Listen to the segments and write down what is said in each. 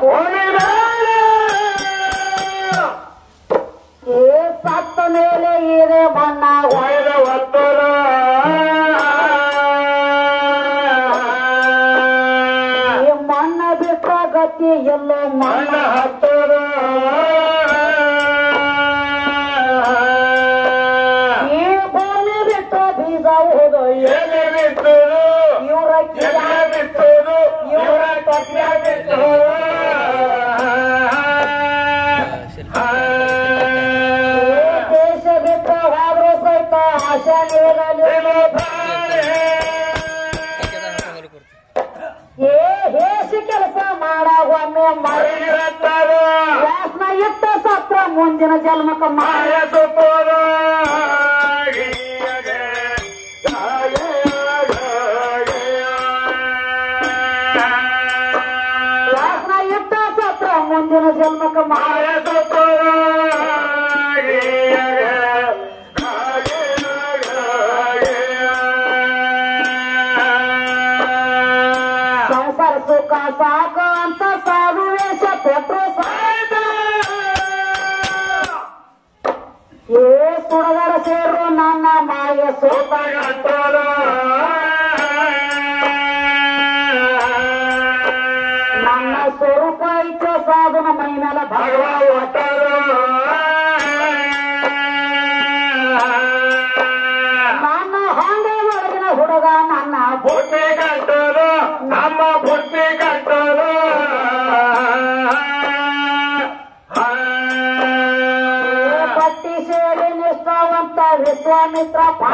ಭೂಮಿ ಮೇಲೆ ಏ ಸತ್ತ ಮೇಲೆ ಇದೆ ಬಣ್ಣ ಒಯ್ದ ಒತ್ತಡ ಈ ಮಣ್ಣ ಬಿಟ್ಟ ಗತಿ ಎಲ್ಲ ಮಣ್ಣ ಮಣ್ಣ ಹತ್ತದ ಈ ಭೂಮಿ ಬಿಟ್ಟ ಬೀಜ ಹೋದ ಎಲೆ ಬಿತ್ತದು ಇವ್ರ ಎಲೆ ಬಿತ್ತದು ಇವರ ತಪ್ಪ ಬಿತ್ತದು ದೇಶ ಬಿಟ್ಟ ಹೋದ್ರು ಸಹಿತ ಆಶಾ ನೀರಲಿ ಏ ಹೇಸಿ ಕೆಲಸ ಮಾಡಾಗ ಒಮ್ಮೆ ಮರಿ ವ್ಯಾಸನ ಇಟ್ಟ ಸತ್ರ ಮುಂದಿನ ಜನ್ಮಕ್ಕ ಮಾಯ ವ್ಯಾಸನ ಇಟ್ಟ ಸತ್ರ ಮುಂದಿನ ಜನ್ಮಕ್ಕ ಮಾಯ ಸಂಸಾರ ಸುಖ ಸಾಕ ಅಂತ ಸಾಧು ವೇಷ ಕೊಟ್ರು ಸಾಯ್ತ ಏ ಸುಡಗರ ಸೇರು ನನ್ನ ಮಾಯ ಸೋತ ನನ್ನ ಸ್ವರೂಪ ಐತೆ ಸಾಧುನ ಮೈ ಮೇಲೆ ಭಗವ ನನ್ನ ಹಂಗ ಒಳಗಿನ ಹುಡುಗ ನನ್ನ ಬುಟ್ಟಿ ಕಟ್ಟರು ನಮ್ಮ ಬುಟ್ಟಿ ಕಟ್ಟರು ಪಟ್ಟಿ ಸೇರಿ ನಿಷ್ಠಾವಂತ ವಿಶ್ವಾಮಿತ್ರ ಪ-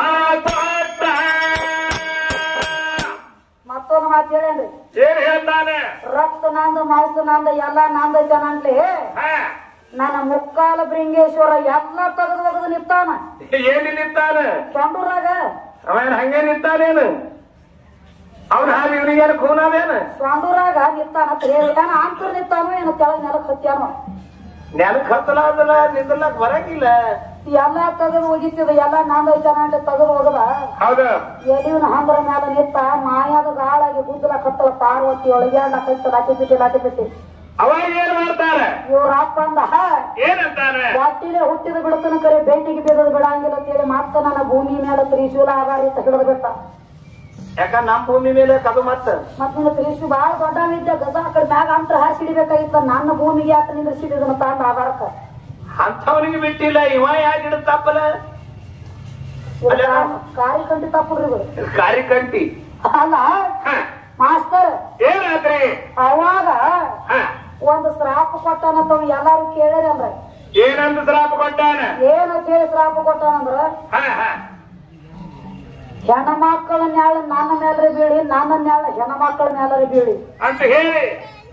ಮತ್ತೊಂದು ಮಾತು ಹೇಳೇನ್ರಿ ಏನ್ ಹೇಳ್ತಾನೆ ರಕ್ತ ನಂದು ಮಾಂಸ ನಂದು ಎಲ್ಲ ನಂದು ಜನನ್ಲಿ ಹ, ನನ್ನ ಮುಕ್ಕಾಲ ಬೃಂಗೇಶ್ವರ ಎಲ್ಲ ತೆಗೆದು ಒಗದು ನಿಂತಾನ ಏನ್ ನಿಂತಾನೆ ಸೊಂಡೂರಾಗ ಅವನ್ ಹಂಗೆ ನಿಂತಾನೇನು ಅವ್ನ ಹಾಗೆ ಇವನಿಗೇನು ಖೂನಾದೇನು ಸೊಂಡೂರಾಗ ನಿಂತಾನ ಅಂತ ಹೇಳಿ ಏನ ಅಂತರ್ ನಿಂತಾನೋ ಏನೋ ಕೆಳಗ್ ನೆಲಕ್ ಹತ್ಯಾನೋ ನೆಲಕ್ ಹತ್ತಲಾದಲ್ಲ ನಿಂದಲಕ್ ಬರಂಗಿಲ್ಲ ಎಲ್ಲ ತೆಗೆದು ಒಗಿತಿದ ಎಲ್ಲ ನಂದು ಜನನ್ಲಿ ತೆಗೆದು ಒಗದ ಹೌದು ಎಲಿವಿನ ಹಂದ್ರ ಮ್ಯಾಲ ನಿಂತ ಮಾಯಾದ ಗಾಳಾಗಿ ಗುದ್ದಲ ಕತ್ತಲ ಪಾರ್ವತಿ ಒಳಗೆ ಕೈತ ಲಾಟಿ ಬಿಟ್ಟಿ ಲಾಟಿ ಬಿಟ್ಟಿ ಅವಾಗ ಏನ್ ಮಾಡ್ತಾರೆ ಇವ್ರ ಅಪ್ಪ ಅಂದ ಏನಂತಾರೆ ಹೊಟ್ಟಿಲೆ ಹುಟ್ಟಿದ ಬಿಡತನ ಕರೆ ಬೆಂಟಿಗೆ ಬಿದ್ದದ ಬಿಡಂಗಿಲ್ಲ ಅಂತೇಳಿ ಮತ್ತ ನನ್ನ ಭೂಮಿ ಮೇಲೆ ತ್ರಿಶೂಲ ಆಧಾರಿತ ಹಿಡಿದು ಬಿಟ್ಟ ಯಾಕ ನಮ್ ಭೂಮಿ ಮೇಲೆ ಕದು ಮತ್ತ ಮತ್ ನಿನ್ನ ತ್ರಿಶು ಬಾಳ ದೊಡ್ಡವಿದ್ದ ಗದ ಆ ಕಡೆ ಮ್ಯಾಗ ಅಂತರ ಹಾಸಿ ಹಿಡಿಬೇಕಾಗಿತ್ತ ನನ್ನ ಭೂಮಿಗೆ ಯಾಕ ನಿಂದ್ರಿಸಿದ ತಾಂಡ ಆಧಾರಕ್ಕ ಅಂಥವನಿಗೆ ಬಿಟ್ಟಿಲ್ಲ ಇವ ಯಾಕೆ ಹಿಡಿದ ತಪ್ಪಲ ಅಲ್ಲ. ಕಾರಿ ಕಂಟಿ ತಪ್ಪುಡ್ರಿ ಇವ್ರು. ಕಾರಿಕಂಟಿ ಅಲ್ಲ ಹ, ಮಾಸ್ತರ್ ಏನಾದ್ರಿ ಅವಾಗ ಹ, ಒಂದು ಶ್ರಾಪ ಕೊಟ್ಟಾನಂತ ಎಲ್ಲಾರು ಕೇಳ್ಯಾರಲ್ರ ಏನಂತ ಶ್ರಾಪ ಕೊಟ್ಟಾನ ಏನ ಕೇಳಿ ಶ್ರಾಪ ಕೊಟ್ಟಾನಂದ್ರ ಹ, ಹ. ಹೆಣ್ಣ ಮಕ್ಕಳ ನ್ಯಾಳ ನನ್ನ ಮೇಲ್ರಿ ಬೀಳಿ ನನ್ನ ನ್ಯಾಳ ಹೆಣ್ಣ ಮಕ್ಕಳ ಮೇಲರಿ ಬೀಳಿ ಅಂತ ಹೇಳಿ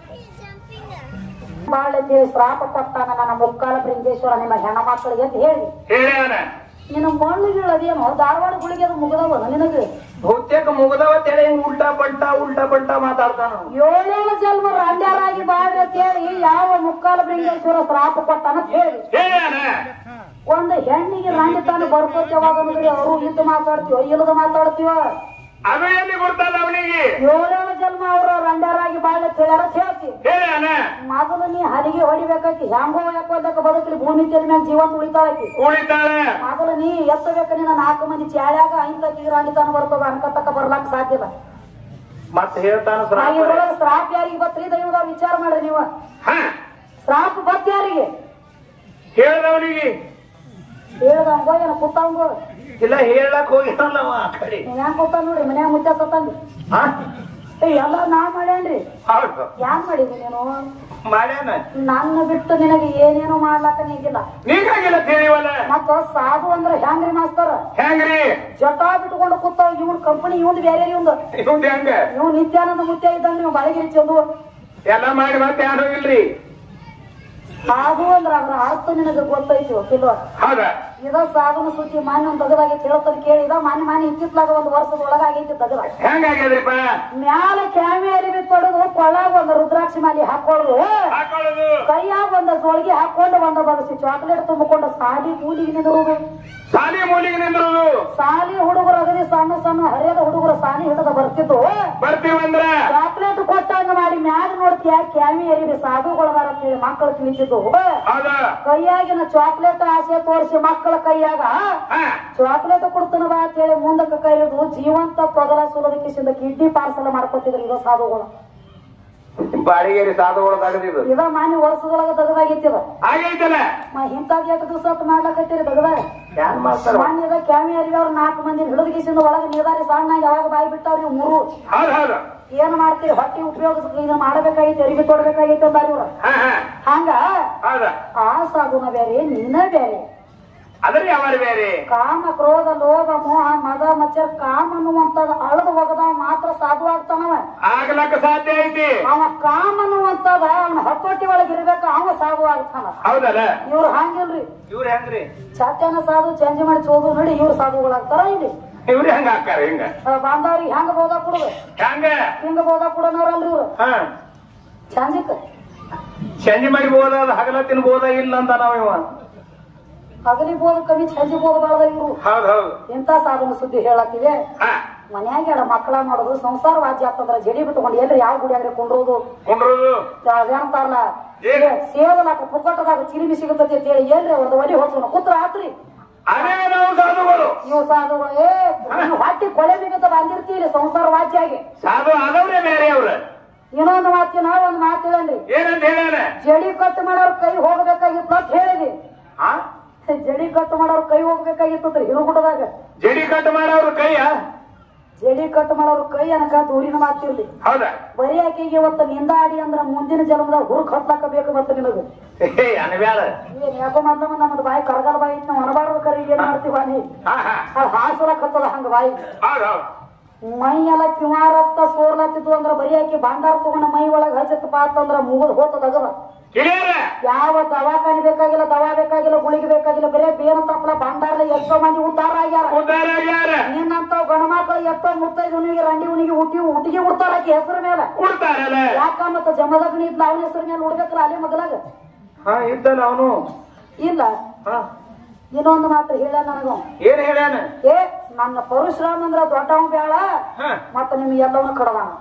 ಬಾಳ ಶ್ರಾಪ ಕೊಟ್ಟಾನ ನನ್ನ ಮುಕ್ಕಾಲ ಬೃಂಗೇಶ್ವರ ನಿಮ್ಮ ಹೆಣ್ಣ ಮಕ್ಕಳಿಗೆ ಅಂತ ಹೇಳಿ ಹೇಳ್ಯಾನ ನಿನ್ನ ಮಣ್ಣುಗಳು ಅದೇನೋ ಧಾರವಾಡ ಗುಳಿಗೆ ಅದು ಮುಗದವನ ನಿನಗೆ ಬಹುತೇಕ ಮುಗದವ ತೇಳಿ ಹಿಂಗ್ ಉಲ್ಟಾ ಪಲ್ಟಾ ಉಲ್ಟಾ ಪಲ್ಟಾ ಮಾತಾಡ್ತಾನ ಏಳೇಳು ಜನ್ಮ ರಂಡ್ಯಾರಾಗಿ ಬಾಳ್ರಿ ಅಂತ ಹೇಳಿ ಯಾವ ಮುಕ್ಕಾಲ ಬೃಂಗೇಶ್ವರ ಶ್ರಾಪ ಕೊಟ್ಟಾನ ಅಂತ ಹೇಳಿ ಹೇಳ್ಯಾನ ಒಂದು ಹೆಣ್ಣಿಗೆ ರಂಡಿ ತಾನು ಬಡ್ಕೋತಿ ಯಾವಾಗ ಅಂದ್ರೆ ಅವರು ಇದ್ದು ಮಾತಾಡ್ತೀವೋ ಇಲ್ಲದ ಮಾತಾಡ್ತೀವೋ ಅದು ಎಲ್ಲಿ ಕೊಡ್ತಾನ ಅವನಿಗೆ ಏಳೇಳು ಜನ್ಮ ಅವರು ರಂಡ್ಯಾರಾಗಿ ಬಾಳ್ರಿ ಅಂತ ಹೇಳ್ಯಾರ ಅಂತ ಹೇಳ್ತಿ ಹೇಳ್ಯಾನ ಮೊದಲು ನೀ ಹಲಿಗೆ ಹೊಡಿಬೇಕಾಕಿ ಹೆಂಗೋ ಯಾಕೋದಕ್ಕೆ ಬದುಕಲಿ ಭೂಮಿ ತೆಲ ಮ್ಯಾಗ ಜೀವಂತ ಉಳಿತಾಳಕಿ ಉಳಿತಾಳೆ ಮೊದಲು ನೀ ಎತ್ತಬೇಕ ನಿನ್ನ ನಾಲ್ಕು ಮಂದಿ ಚಾಳ್ಯಾಗ ಐಂತ ಕಿರಾಣಿ ತಾನು ಬರ್ತದ ಅನ್ಕತಕ್ಕ ಬರ್ಲಾಕ ಸಾಧ್ಯ ಇಲ್ಲ ಮತ್ ಹೇಳ್ತಾನ ನಾ ಶ್ರಾಪ ಇದ್ರೊಳಗೆ ಶ್ರಾಪ ಯಾರಿಗೆ ಬತ್ರಿ ದೈವದ ವಿಚಾರ ಮಾಡ್ರಿ ನೀವು ಹ ಶ್ರಾಪ ಬತ್ ಯಾರಿಗೆ ಹೇಳ್ದವನಿಗೆ ಹೇಳ್ದಂಗೋ ಏನ ಕೂತಂಗೋ ಇಲ್ಲ ಹೇಳಕ್ ಹೋಗಿರಲ್ಲವ ಆ ಕಡೆ ನೀವ್ ಹೆಂಗ್ ಕೂತ ನೋಡ್ರಿ ಮನ್ಯಾಗ ಮುಚ್ಚ ಸತ್ತಂದು ಹ? ಏ ಎಲ್ಲ ನಾ ಮಾಡ್ಯಾನ್ರಿ ಹೌದು ಯಾನ್ ಮಾಡಿದಿ ನೀನು ಮಾಡ್ಯಾನ ನನ್ನ ಬಿಟ್ಟು ನಿನಗೆ ಏನೇನು ಮಾಡ್ಲಾಕ ನೀಗಿಲ್ಲ ನೀಗಾಗಿಲ್ಲ ತಿಳಿವಲ್ಲ ಮತ್ತ ಸಾಧು ಅಂದ್ರೆ ಹೆಂಗ್ರಿ ಮಾಸ್ತರ ಹೆಂಗ್ರಿ ಜಟಾ ಬಿಟ್ಕೊಂಡು ಕೂತಾವ ಇವನ್ ಕಂಪನಿ ಇವನ್ ಬೇರೆ ಇವಂದು ಇವ್ನ್ ಹೆಂಗ ಇವ್ ನಿತ್ಯಾನಂದ ಮುತ್ಯ ಇದ್ದಂಗ ನೀವು ಬಳಗಿರಿ ಚಂದು ಎಲ್ಲ ಮಾಡಿ ಮತ್ತೆ ಯಾರು ಇಲ್ರಿ ಸಾಧು ಅಂದ್ರ ಅದ್ರ ಅರ್ಥ ನಿನಗೆ ಗೊತ್ತೈತಿ ವಕೀಲ ಹೌದ ಇದ ಸಾಧನ ಸುದ್ದಿ ಮಾನ್ಯ ಒಂದ್ ದಗದಾಗೈತಿ ಹೇಳ್ತಾನೆ ಕೇಳಿ ಇದ ಮಾನ್ಯ ಮಾನ್ಯ ಇತ್ತಿತ್ಲಾಗ ಒಂದ್ ವರ್ಷದ ಒಳಗಾಗೈತಿ ದಗದ ಹೆಂಗಾಗ್ಯದ್ರಿಪ್ಪ ಮ್ಯಾಲ ಕ್ಯಾಮೆ ಅರಿವಿ ಪಡೆದು ಕೊಳ್ಳಾಗ ಒಂದು ರುದ್ರಾಕ್ಷಿ ಮಾಲಿ ಹಾಕೊಳ್ಳೋದು ಹಾಕೊಳ್ಳೋದು ಕೈಯಾಗ ಒಂದ ಜೋಳಿಗೆ ಹಾಕೊಂಡು ಒಂದ ಬಗಸಿ ಚಾಕ್ಲೇಟ್ ತುಂಬಿಕೊಂಡು ಸಾಲಿ ಕೂಲಿಗೆ ನಿಂದಿರುವುದು ಸಾಲಿ ಮೂಲಿಗೆ ನಿಂದ್ರುದು ಸಾಲಿ ಹುಡುಗರು ಅಗದಿ ಸಣ್ಣ ಸಣ್ಣ ಹರಿಯದ ಹುಡುಗರು ಸಾಲಿ ಹಿಡಿದ ಬರ್ತಿದ್ದು ಬರ್ತೀವಂದ್ರ ಚಾಕ್ಲೇಟ್ ಕೊಟ್ಟಂಗ ಮಾಡಿ ಮ್ಯಾಗ ನೋಡ್ತೀಯ ಕ್ಯಾಮಿ ಎರಿವಿ ಸಾಧುಗಳದಾರ ಅಂತೇಳಿ ಮಕ್ಕಳು ತಿಳಿಸಿದ್ದು ಹೌದ ಕೈಯಾಗಿನ ಚಾಕ್ಲೇಟ್ ಆಸೆ ತೋರಿಸಿ ಮಕ್ಕಳ ಕೈಯಾಗ ಹಾ ಚಾಕ್ಲೇಟ್ ಕೊಡ್ತಾನ ಬಾ ಅಂತೇಳಿ ಮುಂದಕ್ಕೆ ಕೈ ಹಿಡಿದು ಜೀವಂತ ತೊಗಲ ಸುಲದ ಕಿಸಿಂದ ಕಿಡ್ನಿ ಪಾರ್ಸಲ್ ಮಾಡ್ಕೊತಿದ್ರು ಈಗ ಸಾಧುಗಳು ಬಾಡಿಗೆರಿ ಸಾಧುಗಳು ತಗದಿದ್ದು ಇದ ಮಾನಿ ವರ್ಷದೊಳಗ ತೆಗದಾಗಿತ್ತಿದ ಆಗೈತಲ್ಲ ಇಂಥದ್ ಎಷ್ಟು ದಿವಸ ಮಾಡ್ಲಕತ್ತೀರಿ ತೆಗದ ಏನ್ ಮಾಡ್ತಾರ ಮಾನ್ಯದ ಕ್ಯಾಮಿ ಅರಿವಿ ಅವ್ರು ನಾಲ್ಕು ಮಂದಿ ಹಿಡಿದ ಕಿಸಿಂದ ಒಳಗ ನಿದಾರಿ ಸಣ್ಣ ಯಾವಾಗ ಬಾಯಿ ಬಿಟ್ಟವ್ರಿ ಮೂರು ಹೌದ್ ಹೌದು ಏನ್ ಮಾಡ್ತೀರಿ ಹೊಟ್ಟಿ ಉಪಯೋಗ ಇದನ್ನ ಮಾಡಬೇಕಾಗಿತ್ತು ಅರಿವಿ ಕೊಡ್ಬೇಕಾಗಿತ್ತು ಅಂದಾರಿ ಇವ್ರು ಹಾ ಹಾ ಹಂಗ ಹೌದ ಆ ಸಾಧುನ ಬೇರೆ ನೀನ ಬೇರೆ ಅದ್ರ ಯಾವ ಬೇರೆ ಕಾಮ ಕ್ರೋಧ ಲೋಭ ಮೋಹ ಮದ ಮಚ್ಚರ ಕಾಮ ಅನ್ನುವಂಥದ್ದು ಅಳದು ಹೋಗದವ ಮಾತ್ರ ಸಾಧು ಆಗ್ತಾನವ ಆಗ್ಲಕ್ಕ ಸಾಧ್ಯ ಐತಿ ಅವ ಕಾಮ ಅನ್ನುವಂಥದ ಅವನ ಹತೋಟಿ ಒಳಗೆ ಇರ್ಬೇಕ ಅವ ಸಾಧು ಆಗ್ತಾನ ಹೌದಲ್ಲ ಇವ್ರು ಹಂಗಿಲ್ರಿ ಇವ್ರ ಹೆಂಗ್ರಿ ಸತ್ಯನ ಸಾಧು ಚೇಂಜ್ ಮಾಡಿ ಚೋದು ನೋಡಿ ಇವ್ರು ಸಾಧುಗಳಾಗ್ತಾರ ಇಲ್ಲಿ ಇವ್ರ ಹೆಂಗ ಹಾಕಾರ ಹಿಂಗ ಬಾಂಧವ್ರಿಗೆ ಹೆಂಗ ಬೋಧ ಕೊಡುದು ಹೆಂಗ ಹಿಂಗ ಬೋಧ ಕೊಡೋನವ್ರಲ್ರಿ ಇವ್ರು ಹಾ ಚಂದಿಕ್ ಸಂಜೆ ಮಾಡಿ ಬೋದ ಹಗಲ ತಿನ್ಬೋದ ಇಲ್ಲ ಅಂತ ನಾವ್ ಇವ ಹಗಲಿ ಬೋಧ ಕಮ್ಮಿ ಚಂಜಿ ಬೋಧ ಬಾಳದ ಇವ್ರು ಹೌದ್ ಹೌದು ಇಂಥ ಸಾಧನ ಸುದ್ದಿ ಹೇಳತ್ತಿವೆ ಹಾ ಮನ್ಯಾಗ ಎಡ ಮಕ್ಕಳ ಮಾಡೋದು ಸಂಸಾರ ವಾಜ್ಯ ಆಗ್ತಂದ್ರ ಜಡಿ ಬಿಟ್ಕೊಂಡು ಎಲ್ರಿ ಯಾವ ಗುಡಿಯಾಗ್ರಿ ಕುಂಡ್ರೋದು ಕುಂಡ್ರುದು ಅದೇಂತಾರಲ್ಲ ಏನು? ಸೇವಲಾಕ ಪುಕ್ಕಟದಾಗ ಚಿಲಿಮಿ ಸಿಗುತ್ತದೆ ಅಂತ ಹೇಳಿ ಎಲ್ರಿ ಒಂದು ಒಲಿ ಹೊತ್ತು ಕೂತ್ರ ಆತ್ರಿ ಅದೇ ನಾವು ಸಾಧುಗಳು ನೀವು ಸಾಧುಗಳು ಏ ನೀವು ಹೊಟ್ಟಿ ಕೊಳೆ ಬಿಗತ ಬಂದಿರ್ತೀರಿ ಸಂಸಾರ ವಾಜ್ಯಾಗಿ ಸಾಧು ಆದವ್ರೆ ಬೇರೆ ಅವ್ರ ಇನ್ನೊಂದು ಮಾತಿನ ಒಂದು ಮಾತು ಹೇಳನ್ರಿ ಏನಂತ ಹೇಳ್ಯಾನ ಜಡಿ ಕಟ್ ಮಾಡೋರ್ ಕೈ ಹೋಗ್ಬೇಕಾಗಿತ್ತು ಅಂತ ಹೇಳಿದಿ ಆ ಜಡಿ ಕಟ್ ಮಾಡೋರ್ ಕೈ ಹೋಗ್ಬೇಕಾಗಿತ್ತು ಹಿರುಗುಡದಾಗ ಜಡಿ ಕಟ್ ಮಾಡವ್ರ ಕೈಯ ಜಡಿ ಕಟ್ ಮಾಡೋರ್ ಕೈ ಅನಕ ದೂರಿನ ಮಾತಿರ್ಲಿ ಹೌದಾ ಬರೀ ಆಕೆಗೆ ಇವತ್ತು ನಿಂದಾಡಿ ಅಂದ್ರ ಮುಂದಿನ ಜನ್ಮದಾಗ ಹುರುಕ್ ಹತ್ಲಾಕ ಬೇಕು ಮತ್ತೆ ನಿನಗ ಹೇ ಅನ್ಬ್ಯಾಡ ಏನ್ ಯಾಕೋ ಮೊದ್ಲಮ್ಮ ನಮ್ಮದು ಬಾಯಿ ಕರಗಲ್ ಬಾಯಿ ಇತ್ತು ನಾವು ಅನಬಾರ್ದು ಕರಿ ಏನ್ ಮಾಡ್ತೀವ ನೀ ಹಾ ಹಾ ಅದು ಹಾಸಲಕ್ಕತ್ತದ ಹಂಗ ಬಾಯಿ ಹೌದ್ ಹೌದ್ ಮೈ ಎಲ್ಲ ಕಿವಾರತ್ತ ಸೋರ್ಲತ್ತಿದ್ವು ಅಂದ್ರ ಬರೀ ಆಕಿ ಬಂಗಾರ ತಗೊಂಡ ಮೈ ಒಳಗ ಹಚ್ಚತ್ತಪ್ಪ ಅಂತಂದ್ರ ಮುಗಿದ್ ಹೋತದಗದ ಕಿರಿಯರ ಯಾವ ದವಾಖಾನೆ ಬೇಕಾಗಿಲ್ಲ ದವಾ ಬೇಕಾಗಿಲ್ಲ ಗುಳಿಗೆ ಬೇಕಾಗಿಲ್ಲ ಬರೇ ಬೇನ ತಪ್ಪಲ ಬಂಡಾರದ ಎಷ್ಟೋ ಮಂದಿ ಉದ್ದಾರ ಆಗ್ಯಾರ ಉದ್ದಾರ ಆಗ್ಯಾರ ನಿನ್ನಂತ ಗಣಮಕ್ಳು ಎಷ್ಟೋ ಮುತ್ತೈದು ಉಣಿಗೆ ರಂಡಿ ಉಣಿಗೆ ಹುಟ್ಟಿ ಹುಟ್ಟಿಗೆ ಉಡ್ತಾರ ಆಕಿ ಹೆಸರು ಮೇಲೆ ಉಡ್ತಾರಲ್ಲ ಯಾಕ ಮತ್ತ ಜಮದಗ್ನಿ ಇದ್ಲ ಅವನ ಹೆಸರು ಮೇಲೆ ಉಡ್ಬೇಕಲ್ಲ ಅಲ್ಲೇ ಮೊದಲಾಗ ಹಾ ಇದ್ದಲ್ಲ ಅವನು ಇಲ್ಲ ಹಾ ಇನ್ನೊಂದು ಮಾತ್ರ ಹೇಳ ನನಗ ಏನ್ ಹೇಳ್ಯಾನ ಏ ನನ್ನ ಪರಶುರಾಮ್ ಅಂದ್ರ ದೊಡ್ಡವ ಬೇಡ ಹಾ ಮತ್ತ ನಿಮ್ಗೆ ಎಲ್ಲವನ್ನ ಕಡದಾನ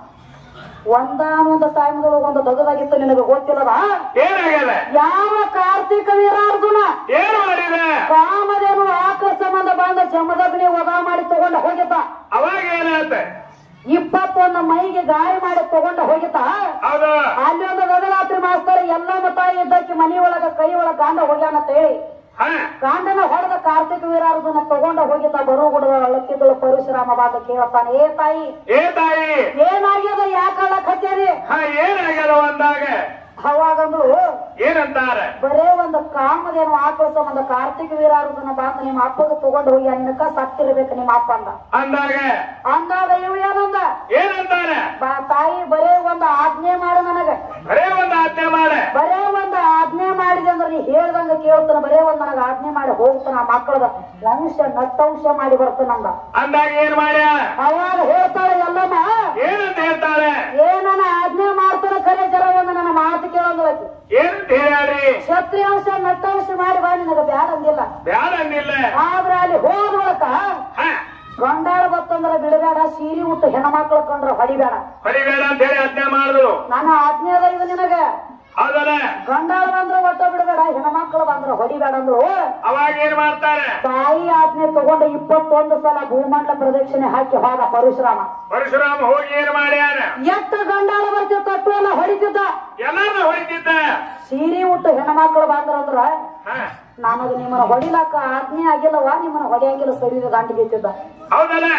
ಒಂದಾನೊಂದು ಟೈಮ್ದೊಳಗ ಒಂದು ದಗದಾಗಿತ್ತು ನಿನಗೆ ಗೊತ್ತಿಲ್ಲದ ಏನಾಗ್ಯದ ಯಾವ ಕಾರ್ತಿಕ ವೀರಾರ್ಜುನ ಏನ್ ಮಾಡಿದ ಕಾಮದೇನು ಆಕಳ ಸಂಬಂಧ ಬಂದ ಜಮದಗ್ನಿ ವಧ ಮಾಡಿ ತಗೊಂಡ ಹೋಗಿದ್ದ ಅವಾಗ ಏನಾತ ಇಪ್ಪತ್ತೊಂದು ಮೈಗೆ ಗಾಯ ಮಾಡಿ ತಗೊಂಡ ಹೋಗಿದ್ದ ಹೌದು ಅಲ್ಲಿ ಒಂದು ಗಗರಾತ್ರಿ ಮಾಸ್ತರ್ ಎಲ್ಲ ತಾಯಿ ಇದ್ದಕ್ಕೆ ಮನಿ ಒಳಗ ಕೈ ಒಳಗ ಗಾಂಡ ಹೋಗ್ಯಾನ ಅಂತ ಹೇಳಿ ಹಾ ಗಾಂಡನ ಹೊಡೆದ ಕಾರ್ತಿಕ ವೀರಾರ್ಜುನ ತಗೊಂಡ ಹೋಗಿದ್ದ ಬರು ಗುಡದ ಅಳಕ್ಕಿದ್ದಳು ಪರಶುರಾಮ ಬಾದ ಕೇಳ್ತಾನೆ ಏ ತಾಯಿ ಏ ತಾಯಿ ಏನಾಗ್ಯದ ಯಾಕಲ್ಲ ಕತ್ತೇರಿ ಹಾ ಏನಾಗ್ಯದ ಒಂದಾಗ ಅವಾಗಂದ್ರು ಏನಂತಾರ ಬರೇ ಒಂದು ಕಾಮದೇನು ಆಕಳ ಸಂಬಂಧ ಕಾರ್ತಿಕ ವೀರಾರ್ಜುನ ಬಾಂತ ನಿಮ್ಮ ಅಪ್ಪಗ ತಗೊಂಡು ಹೋಗಿ ಅನ್ನಕ ಸತ್ತಿರ್ಬೇಕು ನಿಮ್ಮ ಅಪ್ಪ ಅಂದ ಅಂದಾಗ ಅಂದಾಗ ಇವ್ ಏನಂದ ಏನಂತಾರ ಬಾ ತಾಯಿ ಬರೇ ಒಂದು ಆಜ್ಞೆ ಮಾಡು ನನಗ ಬರೇ ಒಂದ್ ಆಜ್ಞೆ ಮಾಡ ಬರೇ ಒಂದು ಆಜ್ಞೆ ಮಾಡಿದೆ ಅಂದ್ರೆ ನೀ ಹೇಳ್ದಂಗ ಕೇಳ್ತಾನ ಬರೇ ಒಂದ್ ನನಗ ಆಜ್ಞೆ ಮಾಡಿ ಹೋಗ್ತಾನ ಆ ಮಕ್ಕಳದ ವಂಶ ನಟ್ಟಂಶ ಮಾಡಿ ಬರ್ತಾನಂದ ಅಂದಾಗ ಏನ್ ಮಾಡ್ಯ ಅವಾಗ ಹೇಳ್ತಾಳೆ ಎಲ್ಲಮ್ಮ ಏನಂತ ಹೇಳ್ತಾಳೆ ಏನನ ಆಜ್ಞೆ ಮಾಡ್ತಾನ ಖರೆ ಜರ ಒಂದು ನನ್ನ ಮಾತು ಕೇಳಂದ್ಲಕಿ ಏನಂತ ಹೇಳ್ಯಾರಿ ಕ್ಷತ್ರಿಯಾಂಶ ನಟ್ಟಂಶ ಮಾಡಿ ಬಾ ನಿನಗ ಬ್ಯಾಡ ಅಂದಿಲ್ಲ ಬ್ಯಾಡ ಅಂದಿಲ್ಲ ಆದ್ರ ಅಲ್ಲಿ ಹೋದ ಬಳಕ ಹಾ ಗಂಡಾಳ ಬತ್ತಂದ್ರ ಬಿಡಬೇಡ ಸೀರಿ ಉಟ್ಟು ಹೆಣ್ಮಕ್ಳು ಕಂಡ್ರ ಹೊಡಿಬೇಡ ಹೊಡಿಬೇಡ ಅಂತ ಹೇಳಿ ಆಜ್ಞೆ ಮಾಡಿದ್ರು ನನ್ನ ಆಜ್ಞೆ ಅದ ಇದು ನಿನಗ ಹೌದಲ್ಲ ಗಂಡಾಳ ಬಂದ್ರ ಒಟ್ಟ ಬಿಡಬೇಡ ಹೆಣ್ಮಕ್ಳು ಬಂದ್ರ ಹೊಡಿಬೇಡ ಅಂದ್ರು ಅವಾಗ ಏನ್ ಮಾಡ್ತಾರೆ ತಾಯಿ ಆಜ್ಞೆ ತಗೊಂಡು ಇಪ್ಪತ್ತೊಂದು ಸಲ ಭೂಮಂಡಲ ಪ್ರದಕ್ಷಿಣೆ ಹಾಕಿ ಹೋದ ಪರಶುರಾಮ ಪರಶುರಾಮ ಹೋಗಿ ಏನ್ ಮಾಡ್ಯಾನ ಎಷ್ಟು ಗಂಡಾಳ ಬರ್ತಿತ್ತು ತಟ್ಟು ಎಲ್ಲ ಹೊಡಿತಿದ್ದ ಎಲ್ಲಾರು ಹೊಡಿತಿದ್ದ ಸೀರಿ ಉಟ್ಟು ಹೆಣ್ಮಕ್ಳು ಬಂದ್ರಂದ್ರ ಹಾ ನನಗ ನಿಮ್ಮನ್ನ ಹೊಡಿಲಾಕ ಆಜ್ಞೆ ಆಗಿಲ್ಲವಾ ನಿಮ್ಮನ್ನ ಹೊಡಿಯಂಗಿಲ್ಲ ಸರಿ ದಂಡಿಗೆ ಇತ್ತಿದ್ದ ಹೌದಲ್ಲ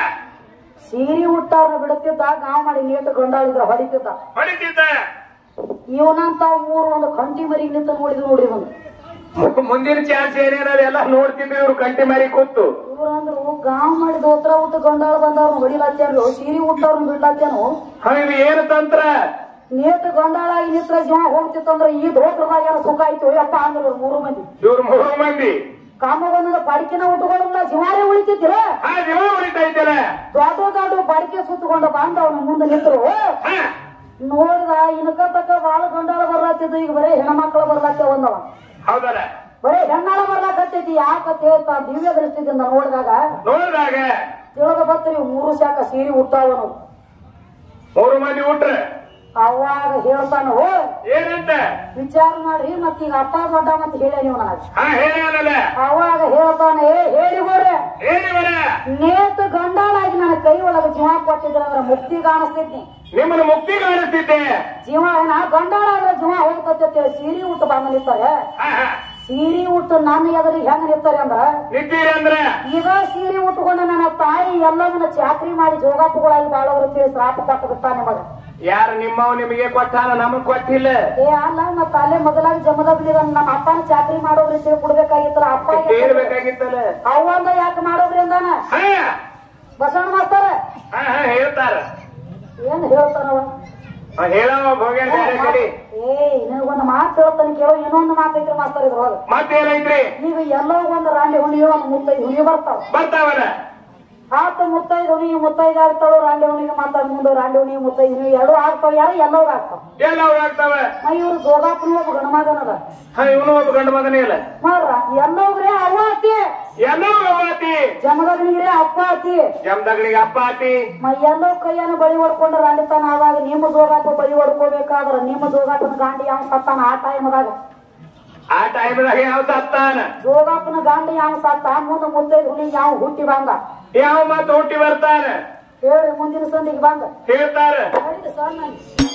ಸೀರಿ ಉಟ್ಟವ್ರನ್ನ ಬಿಡುತ್ತಿದ್ದ ಗಾವ್ ಮಾಡಿ ನೀಟ್ ಗಂಡಾಳಿದ್ರ ಹೊಡಿತಿದ್ದ ಹೊಡಿತಿದ್ದ ಇವನಂತ ಮೂರು ಒಂದು ಕಂಟಿ ಮರಿಗೆ ನಿಂತ ನೋಡಿದ್ರು ನೋಡ್ರಿ ಒಂದು ಮು- ಮುಂದಿನ ಚಾನ್ಸ್ ಏನೇನದ ಎಲ್ಲ ನೋಡ್ತಿದ್ವಿ ಇವ್ರು ಕಂಟಿ ಮಾರಿ ಕೂತು ಇವ್ರಂದ್ರು ಗಾವ್ ಮಾಡಿ ದೋತ್ರ ಉಟ್ಟು ಗಂಡಾಳ ಬಂದವ್ರನ್ನ ಹೊಡಿಲಾತ್ತೇನು ಸೀರಿ ಉಟ್ಟವ್ರನ್ನ ಬಿಡ್ಲಾತ್ತೇನು ಹಾ ಇದು ಏನು ತಂತ್ರ ನೇಟ್ ಗಂಡಾಳಾಗಿ ನಿತ್ರ ಜೀವ ಹೋಗ್ತಿತ್ತಂದ್ರ ಈ ದೋತ್ರದಾಗ ಏನೋ ಸುಖ ಆಯ್ತು ಅಯ್ಯಪ್ಪ ಅಂದ್ರು ಇವ್ರು ಮೂರು ಮಂದಿ ಇವ್ರು ಮೂರು ಮಂದಿ ಕಾಮ ಬಂದ ಬಾಡಿಕೆನ ಉಟ್ಕೊಳ್ಳಲ್ಲ ಜೀವಾರೇ ಉಳಿತಿದ್ದೀರ ಆ ಜೀವ ಉಳಿತಾ ಇದ್ದಲ್ಲ ದೊಡ್ಡ ದೊಡ್ಡ ಬಾಡಿಕೆ ಸುತ್ತಕೊಂಡು ಬಂದ ಅವನ ಮುಂದೆ ನಿಂತರು ಹಾ ನೋಡಿದ ಇನ್ಕ ತಕ್ಕ ಬಾಳ ಗಂಡಾಳ ಬರ್ಲಾತಿದ್ದು ಈಗ ಬರೇ ಹೆಣ್ಮಕ್ಳು ಬರ್ಲಾಕ ಒಂದವ ಹೌದಲ್ಲ ಬರೇ ಹೆಣ್ಣಾಳ ಬರ್ಲಾಕತ್ತೈತಿ ಯಾಕಂತ ಹೇಳ್ತಾ ದಿವ್ಯ ದೃಷ್ಟಿದಿಂದ ನೋಡಿದಾಗ ನೋಡಿದಾಗ ತಿಳಿದ ಬತ್ರಿ ಮೂರು ಶಾಖ ಸೀರೆ ಹುಟ್ಟಾವನು ಮೂರು ಮಂದಿ ಉಟ್ರ ಅವಾಗ ಹೇಳ್ತಾನ ಓ ಏನಂತ ವಿಚಾರ ಮಾಡ್ರಿ ಮತ್ ಈಗ ಅಪ್ಪ ದೊಡ್ಡ ಮತ್ ಹೇಳ ನೀವು ನನಗ ಹಾ ಹೇಳಲ್ಲ ಅವಾಗ ಹೇಳ್ತಾನೆ ಏ ಹೇಳಿಗೋರೆ ಹೇಳಿವರ ನೇತು ಗಂಡಾಳಾಗಿ ನನ್ನ ಕೈ ಒಳಗ ಜೀವ ಕೊಟ್ಟಿದ್ರ ಅಂದ್ರ ಮುಕ್ತಿ ಕಾಣಿಸ್ತೈತಿ ನಿಮ್ಮನ್ನು ಮುಕ್ತಿ ಕಾಣಿಸ್ತಿದ್ದೆ ಜೀವ ನಾ ಗಂಡಾಳಾದ್ರೆ ಜೀವ ಹೋಗ್ತೈತಿ ಅಂತ ಹೇಳಿ ಸೀರೆ ಉಟ್ಟು ಬಂದ ನಿಂತಾರೆ ಹಾ ಹಾ ಸೀರೆ ಉಟ್ಟು ನನ್ನ ಎದುರಿಗೆ ಹೆಂಗ ನಿಂತಾರೆ ಅಂದ್ರ ನಿಂತೀರಿ ಅಂದ್ರ ಈಗ ಸೀರೆ ಉಟ್ಕೊಂಡ ನನ್ನ ತಾಯಿ ಎಲ್ಲವನ್ನ ಚಾಕ್ರಿ ಮಾಡಿ ಜೋಗಾಪುಗಳಾಗಿ ಬಾಳೋರು ತಿಳಿ ಶ್ರಾಪ ಕೊಟ್ಟು ಬಿಟ್ಟಾನೆ ಮಗ ಯಾರು ನಿಮ್ಮವ್ ನಿಮಗೆ ಕೊಟ್ಟಾನ ನಮಗ್ ಕೊಟ್ಟಿಲ್ಲ ಏ ಅಲ್ಲ ಮತ್ತ ಅಲ್ಲೇ ಮೊದಲಾಗಿ ಜಮದ ಬಿಡಿದ ನಮ್ಮ ಅಪ್ಪನ ಚಾಕ್ರಿ ಮಾಡೋಗ್ರಿ ತಿಳಿ ಕೊಡ್ಬೇಕಾಗಿತ್ತಲ್ಲ ಅಪ್ಪ ಕೇಳ್ಬೇಕಾಗಿತ್ತಲ್ಲ ಅವ್ವಂದ ಯಾಕೆ ಮಾಡೋಗ್ರಿ ಅಂದಾನ ಹಾ ಬಸವಣ್ಣ ಮಾಸ್ತಾರ ಹಾ ಹಾ ಹೇಳ್ತಾರ ಏನ್ ಹೇಳ್ತಾನವ ಹಾ, ಹೇಳವ ಹೋಗ್ಯಾನ ಬೇರೆ ಕಡೆ ಏ ನಿನಗೊಂದು ಮಾತು ಹೇಳ್ತಾನೆ ಕೇಳೋ ಇನ್ನೊಂದು ಮಾತು ಐತ್ರಿ ಮಾಸ್ತರ್ ಇದ್ರೊಳಗ ಮತ್ತೇನೈತ್ರಿ ಈಗ ಎಲ್ಲೋ ಒಂದು ರಾಂಡಿ ಹುಣ್ಣಿಗೆ ಒಂದು ಮುತ್ತೈದು ಹುಣ್ಣಿ ಬರ್ತಾವ ಬರ್ತಾವಲ್ಲ ಆತ ಮುತ್ತೈದು ಹುಣ್ಣಿಗೆ ಮುತ್ತೈದು ಆಗ್ತಾವ ರಾಂಡಿ ಹುಣ್ಣಿಗೆ ಮಾತಾಡ್ ಮುಂದೆ ರಾಂಡಿ ಹುಣ್ಣಿಗೆ ಮುತ್ತೈದು ಹುಣ್ಣಿಗೆ ಎರಡು ಆಗ್ತಾವ ಯಾರು ಎಲ್ಲೋ ಆಗ್ತಾವ ಎಲ್ಲ ಆಗ್ತಾವ ಇವ್ರು ಜೋಗಾಪುರ ಒಬ್ಬ ಗಣಮಗನದ ಹಾ ಇವನು ಒಬ್ಬ ಗಂಡು ಮಗನೇ ಇಲ್ಲ ಮಾರ ಎಲ್ಲೋಗ್ರೆ ಅವ್ವ ಆತಿ ಎಲ್ಲೋ ಗವಾತಿ ಜಮದಗ್ನಿಗ್ರೆ ಅಪ್ಪ ಆತಿ ಜಮದಗಳಿಗೆ ಅಪ್ಪ ಆತಿ ಮ ಎಲ್ಲೋ ಕೈಯನ್ನು ಬಳಿ ಹೊಡ್ಕೊಂಡು ರಾಂಡಿತಾನ ಆದಾಗ ನಿಮ್ಮ ಜೋಗಾಪ ಬಳಿ ಹೊಡ್ಕೋಬೇಕಾದ್ರ ನಿಮ್ಮ ಜೋಗಾಪನ ಗಾಂಡಿ ಯಾವ ಸತ್ತಾನ ಆ ಟೈಮ್ದಾಗ ಆ ಟೈಮ್ದಾಗ ಯಾವ ಸತ್ತಾನ ಜೋಗಾಪನ ಗಾಂಡಿ ಯಾವ ಸತ್ತ ಮುಂದೆ ಮುತ್ತೈದು ಹುಣ್ಣಿಗೆ ಯಾವ ಹುಟ್ಟಿ ಬಂದ ಯಾವ ಮಾತು ಹುಟ್ಟಿ ಬರ್ತಾನ ಹೇಳ್ರಿ ಮುಂದಿನ ಸಂದಿಗೆ ಬಂದ ಹೇಳ್ತಾರ ಹೇಳಿದ ಸರ್ ನಾನು